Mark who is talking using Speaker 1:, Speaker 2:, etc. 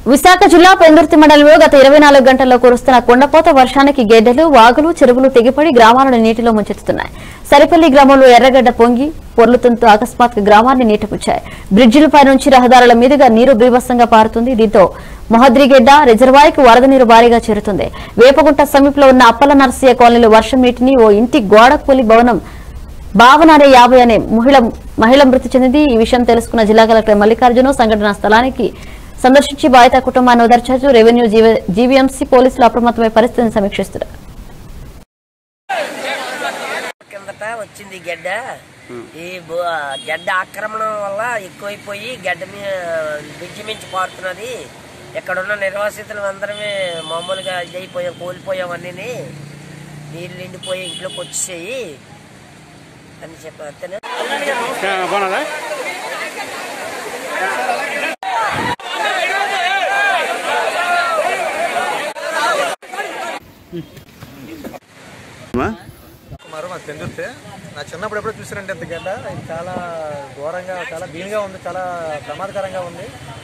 Speaker 1: విశాఖ జిల్లా పెందుర్తి మండలంలో గత ఇరవై నాలుగు గంటల్లో కురుస్తున్న కుండపోత వర్షానికి గెడ్డలు వాగులు చెరువులు తెగిపడి గ్రామాలను నీటిలో ముంచెత్తుతున్నాయి సరిపల్లి గ్రామంలో ఎర్రగడ్డ పొంగి పొర్లుతుంటూ అకస్మాత్తుగా గ్రామాన్ని నీటపుచ్చాయి బ్రిడ్జిలపై నుంచి రహదారుల మీదుగా నీరు బీభత్సంగా పారుతుంది దీంతో మొహద్రిగెడ్డ రిజర్వాయర్కు వరద నీరు భారీగా చేరుతుంది వేపగుంట సమీపంలో ఉన్న అప్పల నరసయ్య కాలనీలో వర్షం నీటిని ఓ ఇంటి గోడ కూలి భవనం భావన అనే యాభై అనే మహిళ మహిళ మృతి చెందింది ఈ విషయం తెలుసుకున్న జిల్లా కలెక్టర్ మల్లికార్జున సంఘటనా స్థలానికి సందర్శించి బాధిత కుటుంబాన్ని ఓదార్చారు రెవెన్యూ జీవ- జీవీఎంసీ పోలీసులు అప్రమత్తమై పరిస్థితిని సమీక్షిస్తున్నారు
Speaker 2: కిందట వచ్చింది ఈ గడ్డ ఈ బు- గడ్డ ఆక్రమణ వల్ల ఎక్కువైపోయి గడ్డ మీ బ్రిడ్జి మించి పారుతున్నది ఇక్కడ ఉన్న నిర్వాసితులు అందరమే మామూలుగా ఇదైపోయాం కోల్పోయాం అన్నీ నీళ్ళు నిండిపోయి ఇంట్లోకి వచ్చేసాయి అని చెప్పి అంతేనా
Speaker 3: బాగున్నదా
Speaker 4: కుమారు మాకు పెందుర్తే నా చిన్నప్పుడు ఎప్పుడో చూసారంటే ఇంత గడ్డ ఇది చాలా ఘోరంగా చాలా దీనిగా ఉంది చాలా ప్రమాదకరంగా ఉంది